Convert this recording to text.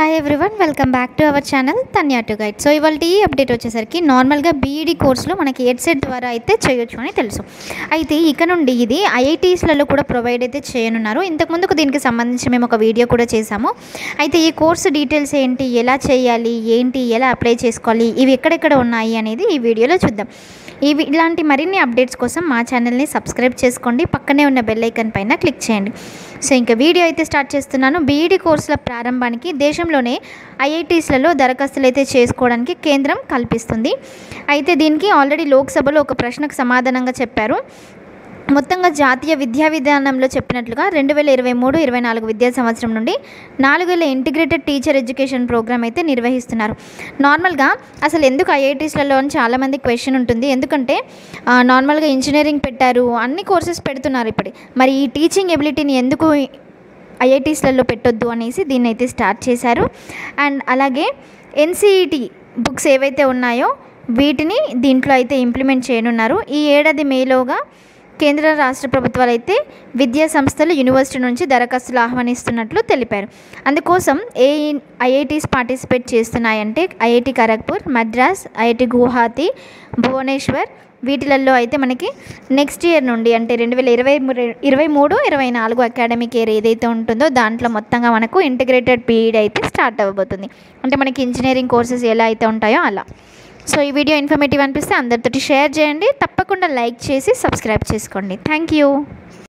hi everyone welcome back to our channel Tanya to guide so ఇవాళ ఈ update వచ్చేసరికి నార్మల్గా బీఈడి కోర్సులో మనకి ఎడ్ సెట్ ద్వారా అయితే చేయొచ్చు అని తెలుసు అయితే ఇక నుండి ఇది ఐఐటీస్లలో కూడా ప్రొవైడ్ అయితే చేయనున్నారు ఇంతకుముందుకు దీనికి సంబంధించి మేము ఒక వీడియో కూడా చేశాము అయితే ఈ కోర్సు డీటెయిల్స్ ఏంటి ఎలా చేయాలి ఏంటి ఎలా అప్లై చేసుకోవాలి ఇవి ఎక్కడెక్కడ ఉన్నాయి అనేది ఈ వీడియోలో చూద్దాం ఇవి ఇలాంటి మరిన్ని అప్డేట్స్ కోసం మా ఛానల్ని సబ్స్క్రైబ్ చేసుకోండి పక్కనే ఉన్న బెల్ ఐకన్ పైన క్లిక్ చేయండి సో ఇంకా వీడియో అయితే స్టార్ట్ చేస్తున్నాను బీఈడి కోర్సుల ప్రారంభానికి దేశంలోనే ఐఐటీస్లలో దరఖాస్తులు అయితే చేసుకోవడానికి కేంద్రం కల్పిస్తుంది అయితే దీనికి ఆల్రెడీ లోక్సభలో ఒక ప్రశ్నకు సమాధానంగా చెప్పారు మొత్తంగా జాతీయ విద్యా విధానంలో చెప్పినట్లుగా రెండు వేల ఇరవై మూడు ఇరవై నాలుగు విద్యా సంవత్సరం నుండి నాలుగేళ్ల ఇంటిగ్రేటెడ్ టీచర్ ఎడ్యుకేషన్ ప్రోగ్రామ్ అయితే నిర్వహిస్తున్నారు నార్మల్గా అసలు ఎందుకు ఐఐటీస్లలో అని చాలామంది క్వశ్చన్ ఉంటుంది ఎందుకంటే ఆ, నార్మల్గా ఇంజనీరింగ్ పెట్టారు అన్ని కోర్సెస్ పెడుతున్నారు ఇప్పుడు మరి ఈ టీచింగ్ ఎబిలిటీని ఎందుకు ఐఐటీస్లలో పెట్టొద్దు అనేసి దీన్ని అయితే స్టార్ట్ చేశారు అండ్ అలాగే ఎన్సీఈటీ బుక్స్ ఏవైతే ఉన్నాయో వీటిని దీంట్లో అయితే ఇంప్లిమెంట్ చేయనున్నారు ఈ ఏడాది మేలోగా కేంద్ర రాష్ట్ర ప్రభుత్వాలు అయితే విద్యా సంస్థలు యూనివర్సిటీ నుంచి దరఖాస్తులు ఆహ్వానిస్తున్నట్లు తెలిపారు అందుకోసం ఏ ఐఐటీస్ పార్టిసిపేట్ చేస్తున్నాయంటే ఐఐటి ఖరగ్పూర్ మద్రాస్ ఐఐటి గువాహతి భువనేశ్వర్ వీటిలలో అయితే మనకి నెక్స్ట్ ఇయర్ నుండి అంటే రెండు వేల ఇరవై ఇరవై మూడు ఇరవై నాలుగు అకాడమిక్ ఇయర్ ఏదైతే ఉంటుందో దాంట్లో మొత్తంగా మనకు ఇంటిగ్రేటెడ్ పీరియడ్ అయితే స్టార్ట్ అవ్వబోతుంది అంటే మనకి ఇంజనీరింగ్ కోర్సెస్ ఎలా అయితే ఉంటాయో అలా సో ఈ వీడియో ఇన్ఫర్మేటివ్ అనిపిస్తే అందరితోటి షేర్ చేయండి తప్పకుండా లైక్ చేసి సబ్స్క్రైబ్ చేసుకోండి థ్యాంక్ యూ